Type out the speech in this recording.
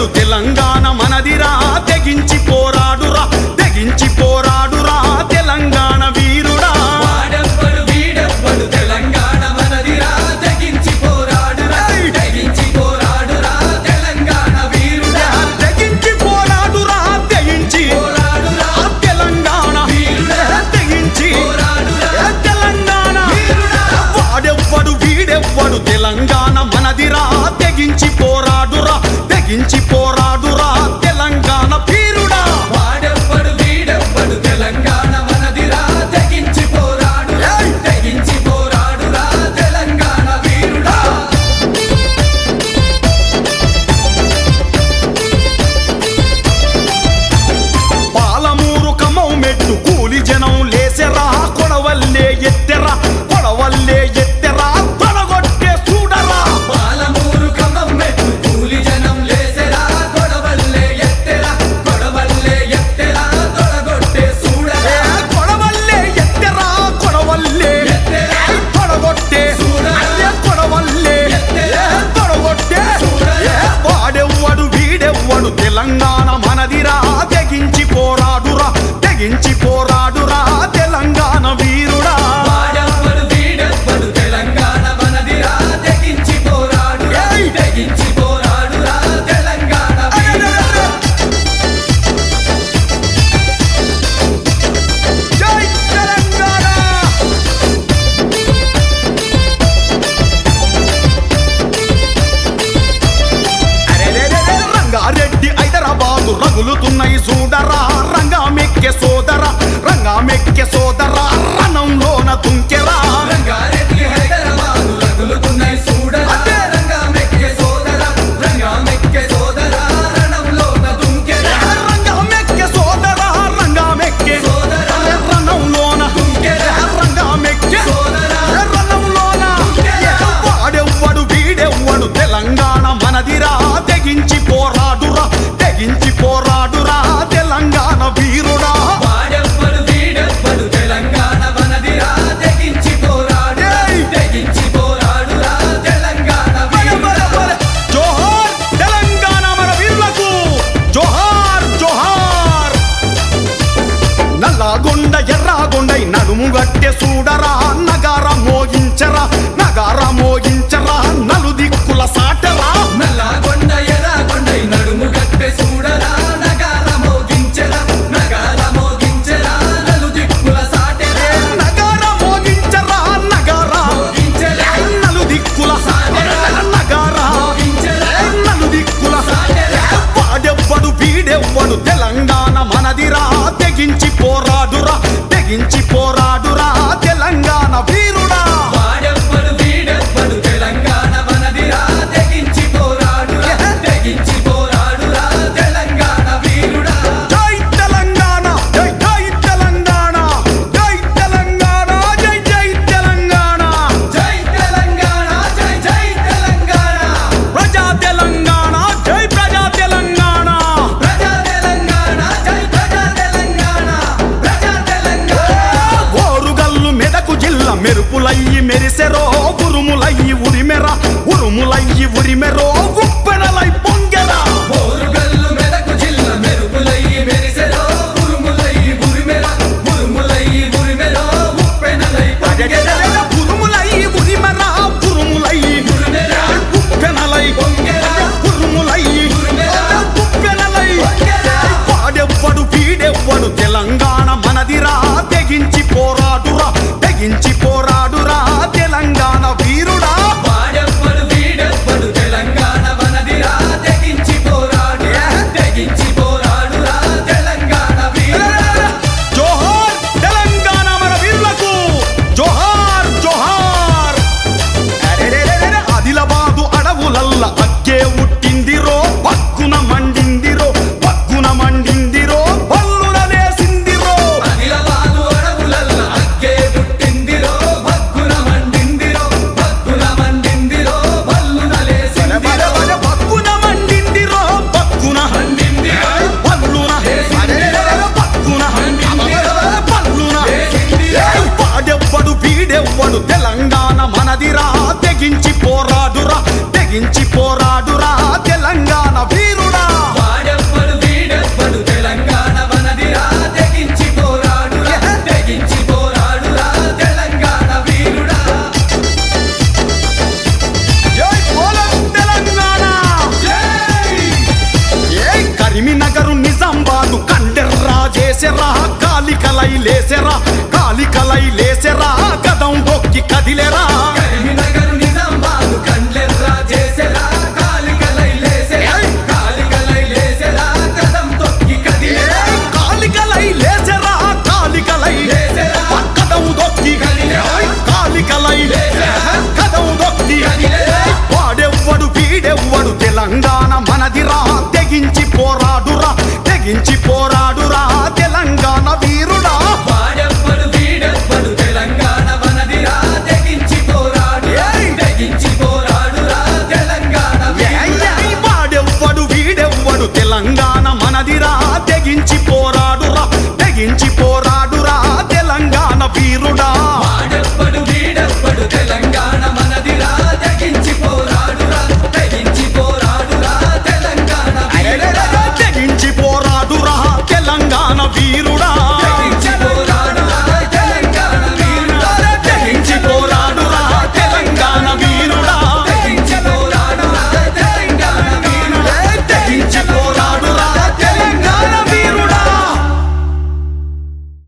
వాడెవ్వడు తెలంగాణ మనదిరా తెగించి పోరాడురా తెగించి పోరాడురా తెలంగాణ వీరుడా వాడెవ్వడు వీడెవ్వడు తెలంగాణ మనదిరా తెగించి పోరాడురా తెగించి పోరాడురా తెలంగాణ వీరుడా తెగించి పోరాడురా తెగించి పోరాడురా ఆ తెలంగాణ వీరుడా. తెగించి పోరాడురా ఏ తెలంగాణ వీరుడా. వాడెవ్వడు వీడెవ్వడు తెలంగాణ మనదిరా తెగించి పోరాడురా తెగించి పోరాడురా తెలంగాణ వీరుడా వాడెవ్వడు వీడెవ్వడు తెలంగాణ మనదిరా తెగించి పోరాడురా ఏయ్! తెగించి పోరాడురా తెలంగాణ వీరుడా పాలమూరు కమౌ మెట్టు కూలి జనం లేసెరా కొడవల్లే ఎత్తెరా కొడవల్లే ఎత్తెరా తొడగొట్టే చూడరా పాలమూరు ఖమ్మం మెట్టు కూలి జనం లేసెరా కొడవల్లే ఎత్తెరా కొడవల్లే ఎత్తెరా తొడగొట్టే ఏ చూడరా కొడవల్లే ఎత్తెరా కొడవల్లే ఎత్తెరా. ఏ తొడగొట్టే చూడరా. అదే కొడవల్లే ఎత్తెరా. ఏ తొడగొట్టే చూడరా. ఏ వాడెవ్వడు వీడెవ్వడు తెలంగాణ మనదిరా తెగించి పోరాడురా తెగించి పోరాడురా తెలంగాణ వీరుడా వాడెవ్వడు వీడెవ్వడు తెలంగాణ మనదిరా తెగించి పోరాడురా ఏయ్! తెగించి పోరాడురా తెలంగాణ వీరుడా జై తెలంగాణ అరెరెరెరె, రంగారెడ్డి హైదరాబాదు రగులుతున్నాయి చూడరా రంగా మెక్కె సోదర రంగా మెక్కె సోదర రణంలోన తుంకెరా రంగారెడ్డి హైదరాబాదు రగులుతున్నాయి చూడరా అదే. రంగా మెక్కే సోదరా రంగా మెక్కే సోదరా రణంలోన దుంకెరా రంగా మెక్కె సోదర రంగా మెక్కె సోదరా. రణంలోన తుంకెరా. రంగా మెక్కె సోదరా. రణంలోన తుంకెరా. వాడెవ్వడు వీడెవ్వడు తెలంగాణ మనదిరా తెగించి పోరాడురా తెగించి పోరాడురా తెలంగాణ వీరుడా వాడెవ్వడు వీడెవ్వడు తెలంగాణ మనదిరా తెగించి పోరాడు ఏయ్! తెగించి పోరాడురా తెలంగాణ బలె, బలె, వీరుడా బలె. జోహార్ తెలంగాణ మన వీరులకు జోహార్ జోహార్ నల్లగొండ ఎర్రగొండై నడుము గట్టె చూడరా నగార మోగించరా నగార మో